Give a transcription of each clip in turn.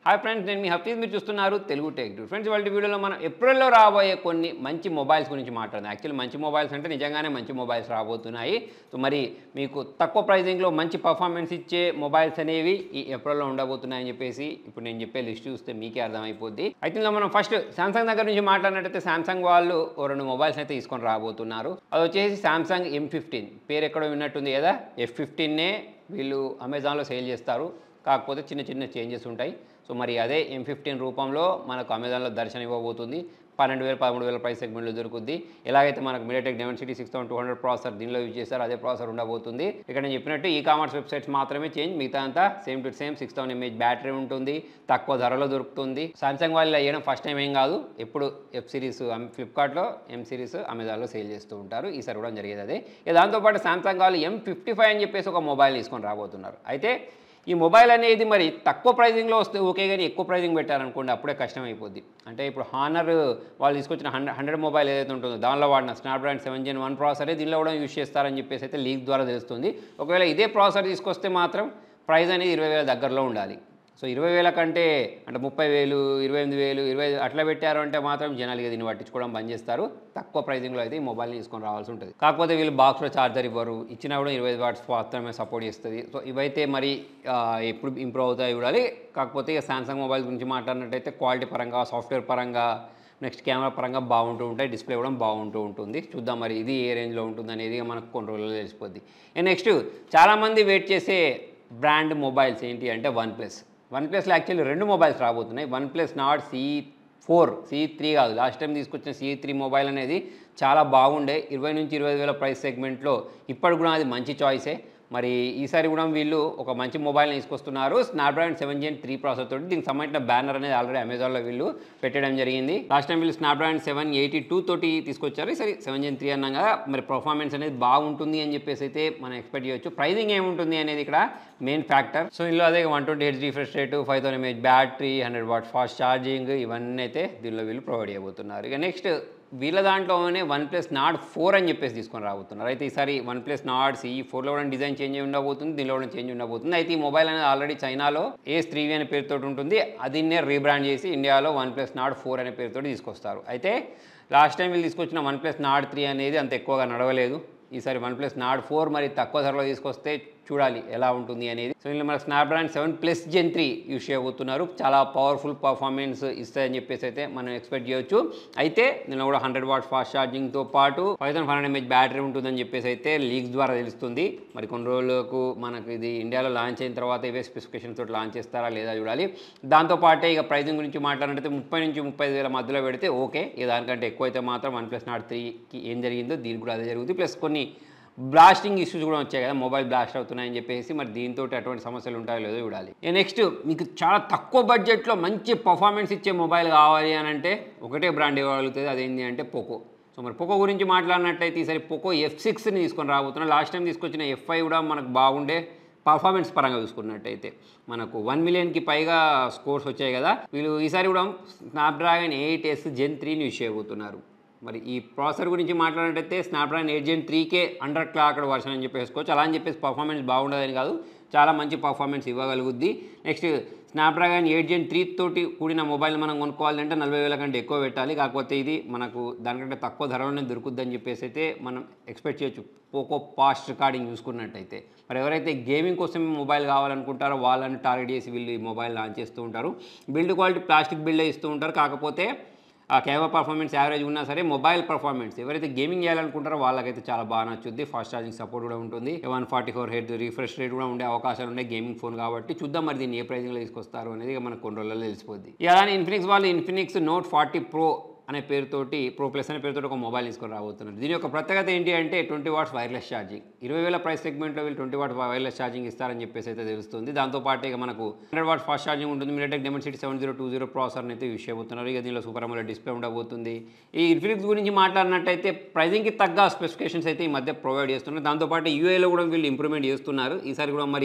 hi friends నేను మీ హఫీజ్ మీరు చూస్తున్నారు తెలుగు టెక్ టూ ఫ్రెండ్స్ వాళ్ళ వీడియోలో మనం ఏప్రిల్లో రాబోయే కొన్ని మంచి మొబైల్స్ గురించి మాట్లాడదాం యాక్చువల్లీ మంచి మొబైల్స్ అంటే నిజంగానే మంచి మొబైల్స్ రాబోతున్నాయి సో మరి మీకు తక్కువ ప్రైజింగ్లో మంచి పర్ఫార్మెన్స్ ఇచ్చే మొబైల్స్ అనేవి ఈ ఏప్రిల్లో ఉండబోతున్నాయని చెప్పేసి ఇప్పుడు నేను చెప్పే లిస్ట్ చూస్తే మీకే అర్థమైపోద్ది అయితే ఇందులో మనం ఫస్ట్ సామ్సంగ్ దగ్గర నుంచి మాట్లాడినట్టయితే సామ్సంగ్ వాళ్ళు ఓ రెండు మొబైల్స్ అయితే తీసుకొని రాబోతున్నారు అది వచ్చేసి సామ్సంగ్ ఎం ఫిఫ్టీన్ పేరు ఎక్కడో విన్నట్టుంది కదా ఎఫ్ ఫిఫ్టీన్నే వీళ్ళు అమెజాన్లో సేల్ చేస్తారు కాకపోతే చిన్న చిన్న చేంజెస్ ఉంటాయి సో మరి అదే ఎం ఫిఫ్టీన్ రూపంలో మనకు అమెజాన్లో దర్శనం ఇవ్వబోతుంది పన్నెండు వేల పదమూడు వేల ప్రైస్ సెగ్మెంట్లో దొరుకుద్ది ఎలాగైతే మనకు MediaTek Dimensity six thousand two hundred processor దీనిలో యూజ్ చేస్తారు అదే ప్రాసెసర్ ఉండబోతుంది ఇక్కడ నేను చెప్పినట్టు ఈ కామర్స్ వెబ్సైట్స్ మాత్రమే చేంజ్ మిగతా అంతా same to same six thousand mAh battery ఉంటుంది తక్కువ ధరలో దొరుకుతుంది సామ్సంగ్ వాళ్ళు వేయడం ఫస్ట్ టైం ఏం కాదు ఎప్పుడు ఎఫ్ సిరీస్ ఫ్లిప్కార్ట్లో ఎం సిరీస్ అమెజాన్లో సేల్ చేస్తూ ఉంటారు ఈసారి కూడా జరిగేది అదే ఇక దాంతోపాటు సామ్సంగ్ వాళ్ళు ఎం ఫిఫ్టీ ఫైవ్ అని చెప్పేసి ఒక మొబైల్ తీసుకొని రాబోతున్నారు అయితే ఈ మొబైల్ అనేది మరి తక్కువ ప్రైజింగ్లో వస్తే ఓకే కానీ ఎక్కువ ప్రైజింగ్ పెట్టారనుకోండి అప్పుడే కష్టం అయిపోద్ది అంటే ఇప్పుడు హానర్ వాళ్ళు తీసుకొచ్చిన హండ్రెడ్ హండ్రెడ్ మొబైల్ ఏదైతే ఉంటుందో దానిలో వాడిన స్నాప్డ్రాగన్ సెవెన్ జెన్ వన్ ప్రాసెసరే దీనిలో కూడా యూజ్ చేస్తారని చెప్పేసి అయితే లీక్ ద్వారా తెలుస్తుంది ఒకవేళ ఇదే ప్రాసెసర్ తీసుకొస్తే మాత్రం ప్రైస్ అనేది ఇరవై వేల దగ్గరలో ఉండాలి సో ఇరవై వేల కంటే అంటే ముప్పై వేలు ఇరవై ఎనిమిది వేలు ఇరవై అట్లా పెట్టారు అంటే మాత్రం జనాలు ఇక దీన్ని పట్టించుకోవడం బంద్ చేస్తారు తక్కువ ప్రైజింగ్లో అయితే ఈ మొబైల్ని తీసుకొని రావాల్సి ఉంటుంది కాకపోతే వీళ్ళు బాక్స్లో చార్జర్ ఇవ్వరు ఇచ్చినా కూడా ఇరవై వాట్స్ మాత్రమే సపోర్ట్ చేస్తుంది సో ఇవైతే మరి ఆ, ఎప్పుడు ఇంప్రూవ్ అవుతాయి చూడాలి కాకపోతే ఇక సామ్సంగ్ మొబైల్ గురించి మాట్లాడినట్టయితే క్వాలిటీ పరంగా సాఫ్ట్వేర్ పరంగా నెక్స్ట్ కెమెరా పరంగా బాగుంటూ ఉంటాయి డిస్ప్లే కూడా బాగుంటూ ఉంటుంది చూద్దాం మరి ఇది ఏ రేంజ్లో ఉంటుంది అనేది మనకు కొన్ని రోజుల్లో తెలిసిపోద్ది నెక్స్ట్ చాలామంది వెయిట్ చేసే బ్రాండ్ మొబైల్స్ ఏంటి అంటే వన్ ప్లస్ వన్ ప్లస్లో యాక్చువల్లీ రెండు మొబైల్స్ రాబోతున్నాయి one plus not C four C three కాదు లాస్ట్ టైం తీసుకొచ్చిన సి త్రీ మొబైల్ అనేది చాలా బాగుండే ఇరవై నుంచి ఇరవై వేల ప్రైస్ సెగ్మెంట్లో ఇప్పటి కూడా అది మంచి చాయిసే మరి ఈసారి కూడా వీళ్ళు ఒక మంచి మొబైల్ని తీసుకొస్తున్నారు Snapdragon seven gen three processor తోటి దీనికి సంబంధించిన బ్యానర్ అనేది ఆల్రెడీ అమెజాన్లో వీళ్ళు పెట్టడం జరిగింది లాస్ట్ టైం వీళ్ళు స్నాప్డ్రాగన్ సెవెన్ ఎయిటీ టూ తోటి తీసుకొచ్చారు సరే సెవెన్ జెన్ త్రీ అన్నాం కదా మరి పర్ఫార్మెన్స్ అనేది బాగుంటుంది అని చెప్పేసి అయితే మనం ఎక్స్పెక్ట్ చేయొచ్చు ప్రైజింగ్ ఏముంటుంది అనేది ఇక్కడ మెయిన్ ఫ్యాక్టర్ సో ఇందులో అదే one twenty H refresh rate five thousand mAh battery hundred watt fast charging ఇవన్నీ అయితే దీనిలో వీళ్ళు ప్రొవైడ్ చేయబోతున్నారు ఇక నెక్స్ట్ వీళ్ళ దాంట్లోనే వన్ ప్లస్ నాట్ ఫోర్ అని చెప్పేసి తీసుకొని రాబోతున్నారు అయితే ఈసారి వన్ ప్లస్ నాట్ సి ఫోర్లో కూడా డిజైన్ చేంజ్ ఉండబోతుంది దీనిలో కూడా చేంజ్ ఉండబోతుంది అయితే ఈ మొబైల్ అనేది ఆల్రెడీ చైనాలో ఏస్ త్రీ అనే పేరుతో ఉంటుంది అదిన్నే రీబ్రాండ్ చేసి ఇండియాలో వన్ ప్లస్ నాట్ ఫోర్ అనే పేరుతో తీసుకొస్తారు అయితే లాస్ట్ టైం వీళ్ళు తీసుకొచ్చిన వన్ ప్లస్ నాట్ త్రీ అనేది అంత ఎక్కువగా నడవలేదు ఈసారి వన్ ప్లస్ నాట్ ఫోర్ మరి తక్కువ ధరలో తీసుకొస్తే చూడాలి ఎలా ఉంటుంది అనేది సో ఇందులో మనకు Snapdragon seven plus gen three use చేయబోతున్నారు చాలా పవర్ఫుల్ పర్ఫార్మెన్స్ ఇస్తాయని చెప్పేసి అయితే మనం ఎక్స్పెక్ట్ చేయొచ్చు అయితే దీనిలో కూడా హండ్రెడ్ వాట్ ఫాస్ట్ ఛార్జింగ్తో పాటు five thousand five hundred mAh battery ఉంటుందని చెప్పేసి అయితే లీక్స్ ద్వారా తెలుస్తుంది మరి కొన్ని రోజులకు మనకు ఇది ఇండియాలో లాంచ్ అయిన తర్వాత ఇవే స్పెసిఫికేషన్ తోటి లాంచ్ చేస్తారా లేదా చూడాలి దాంతోపాటే ఇక ప్రైజింగ్ గురించి మాట్లాడినట్టు ముప్పై నుంచి ముప్పై ఐదు వేల మధ్యలో పెడితే ఓకే ఇక దానికంటే ఎక్కువ అయితే మాత్రం వన్ ప్లస్ నాట్ త్రీకి ఏం జరిగిందో దీనికి కూడా అదే జరుగుతుంది ప్లస్ కొన్ని బ్లాస్టింగ్ ఇష్యూస్ కూడా వచ్చాయి కదా మొబైల్ బ్లాస్ట్ అవుతున్నాయని చెప్పేసి మరి దీంతో అటువంటి సమస్యలు ఉంటాయో లేదో చూడాలి నెక్స్ట్ మీకు చాలా తక్కువ బడ్జెట్లో మంచి పర్ఫార్మెన్స్ ఇచ్చే మొబైల్ కావాలి అని అంటే ఒకటే బ్రాండ్ ఇవ్వగలుగుతుంది అదేంటి అంటే పోకో సో మరి పోకో గురించి మాట్లాడినట్టయితే ఈసారి పోకో ఎఫ్ సిక్స్ని తీసుకొని రాబోతున్నాం లాస్ట్ టైం తీసుకొచ్చిన ఎఫ్ ఫైవ్ కూడా మనకు బాగుండే పర్ఫార్మెన్స్ పరంగా చూసుకున్నట్టయితే మనకు వన్ మిలియన్కి పైగా స్కోర్స్ వచ్చాయి కదా వీళ్ళు ఈసారి కూడా స్నాప్డ్రాగన్ ఎయిట్ ఎస్ జెన్ త్రీని యూజ్ చేయబోతున్నారు మరి ఈ ప్రాసెసర్ గురించి మాట్లాడినట్టయితే స్నాప్డ్రాగన్ ఎయిట్ జెన్ త్రీకే అండర్ క్లాక్డ్ వర్షన్ అని చెప్పేసుకోవచ్చు అలా అని చెప్పేసి పర్ఫార్మెన్స్ బాగుండదని కాదు చాలా మంచి పర్ఫార్మెన్స్ ఇవ్వగలుగుద్ది next Snapdragon eight gen three తోటి కూడిన మొబైల్ మనం కొనుక్కోవాలంటే నలభై వేల కంటే ఎక్కువ పెట్టాలి కాకపోతే ఇది మనకు దానికంటే తక్కువ ధరలోనే దొరుకుద్దని చెప్పేసి అయితే మనం ఎక్స్పెక్ట్ చేయొచ్చు పోకో పాస్ట్ రికార్డింగ్ చూసుకున్నట్టయితే మరి ఎవరైతే గేమింగ్ కోసం మొబైల్ కావాలనుకుంటారో వాళ్ళని టార్గెట్ చేసి వీళ్ళు ఈ మొబైల్ లాంచ్ చేస్తూ ఉంటారు బిల్డ్ క్వాలిటీ ప్లాస్టిక్ బిల్డే ఇస్తూ ఉంటారు కాకపోతే ఆ కెమెరా పర్ఫార్మెన్స్ యావరేజ్ ఉన్నా సరే మొబైల్ పర్ఫార్మెన్స్ ఎవరైతే గేమింగ్ చేయాలనుకుంటారో వాళ్ళకైతే చాలా బాగా నచ్చుద్ది ఫాస్ట్ ఛార్జింగ్ సపోర్ట్ కూడా ఉంటుంది వన్ ఫార్టీ ఫోర్ హెడ్ రిఫ్రెష్ రేట్ కూడా ఉండే అవకాశాలు ఉన్నాయి గేమింగ్ ఫోన్ కాబట్టి చూద్దాం మరి దీన్ని ఏ ప్రైజింగ్లో తీసుకొస్తారు అనేది ఇక మనకు కొన్ని రోజుల్లో తెలిసిపోద్ది ఇక అలానే ఇన్ఫినిక్స్ వాళ్ళు ఇన్ఫినిక్స్ నోట్ ఫార్టీ ప్రో అనే పేరుతోటి ప్రో ప్లస్ అనే పేరుతో ఒక మొబైల్ తీసుకొని రాబోతున్నారు దీని యొక్క ప్రత్యేకత ఏంటి అంటే ట్వంటీ వాట్స్ వైర్లెస్ ఛార్జింగ్ ఇరవై వేల ప్రైస్ సెగ్మెంట్లో వీళ్ళు ట్వంటీ వాట్ వైర్లెస్ ఛార్జింగ్ ఇస్తారని చెప్పేసి అయితే తెలుస్తుంది దాంతోపాటు ఇక మనకు హండ్రెడ్ వాట్ ఫాస్ట్ ఛార్జింగ్ ఉంటుంది MediaTek Dimensity seven zero two zero ప్రాసెసర్ని అయితే యూస్ చేయబోతున్నారు ఇక దీనిలో సూపర్ అమోలెడ్ డిస్ప్లే ఉండబోతుంది ఈ ఇన్ఫినిక్స్ గురించి మాట్లాడినట్టయితే ప్రైజింగ్కి తగ్గ స్పెసిఫికేషన్స్ అయితే ఈ మధ్య ప్రొవైడ్ చేస్తున్నారు దాంతోపాటు యూఏలో కూడా వీళ్ళు ఇంప్రూవ్మెంట్ చేస్తున్నారు ఈసారి కూడా మరి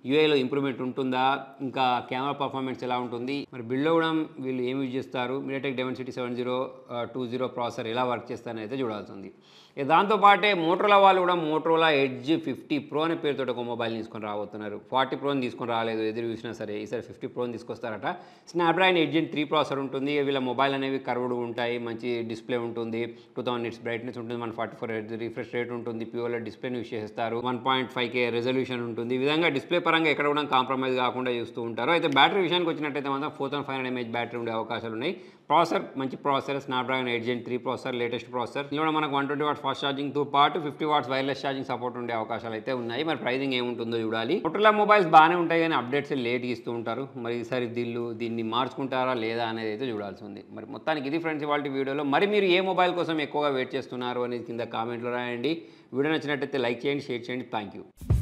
యూఏలో ఇంప్రూవ్మెంట్ ఉంటుందా ఇంకా కెమెరా పర్ఫార్మెన్స్ ఎలా ఉంటుంది మరి బిల్డ్లో కూడా వీళ్ళు ఏం యూజ్ చేస్తారు MediaTek Dimensity seven zero two zero processor ఎలా వర్క్ చేస్తారని అయితే చూడాల్సి ఉంది ఇక దాంతోపాటే మోటరోలా వాళ్ళు కూడా మోటరోలా ఎడ్జ్ ఫిఫ్టీ ప్రో అనే పేరుతో ఒక మొబైల్ తీసుకొని రాబోతున్నారు ఫార్టీ ప్రోని తీసుకొని రాలేదు ఎదురు చూసినా సరే ఈసారి ఫిఫ్టీ ప్రోని తీసుకొస్తారట Snapdragon eight gen three processor ఉంటుంది వీళ్ళ మొబైల్ అనేవి కర్వ్డ్ ఉంటాయి మంచి డిస్ప్లే ఉంటుంది టూ థౌసండ్ నిట్స్ బ్రైట్నెస్ ఉంటుంది one forty four refresh rate ఉంటుంది ప్యూర్లో డిస్ప్లేని యూస్ చేస్తారు one point five K resolution ఉంటుంది ఈ విధంగా డిస్ప్లే పరంగా ఎక్కడ కూడా కాంప్రమైజ్ కాకుండా చూస్తూ ఉంటారు అయితే బ్యాటరీ విషయానికి వచ్చినట్టయితే మాత్రం four thousand five hundred mAh battery ఉండే అవకాశాలు ఉన్నాయి ప్రాసెసర్ మంచి processor Snapdragon eight gen three processor latest processor ఇందులో కూడా మనకు వన్ ట్వంటీ వాట్స్ ఫాస్ట్ ఛార్జింగ్తో పాటు fifty watts wireless charging support ఉండే అవకాశాలు అయితే ఉన్నాయి మరి ప్రైజింగ్ ఏముంటుందో చూడాలి మోటోలా మొబైల్స్ బాగానే ఉంటాయి కానీ అప్డేట్స్ లేట్ ఇస్తూ ఉంటారు మరి ఈసారి దీళ్ళు దీన్ని మార్చుకుంటారా లేదా అనేది అయితే చూడాల్సి ఉంది మరి మొత్తానికి ఇది ఫ్రెండ్స్ ఇవాళ వీడియోలో మరి మీరు ఏ మొబైల్ కోసం ఎక్కువగా వెయిట్ చేస్తున్నారు అనేది కింద కామెంట్లో రాయండి వీడియో నచ్చినట్టయితే లైక్ చేయండి షేర్ చేయండి థ్యాంక్ యూ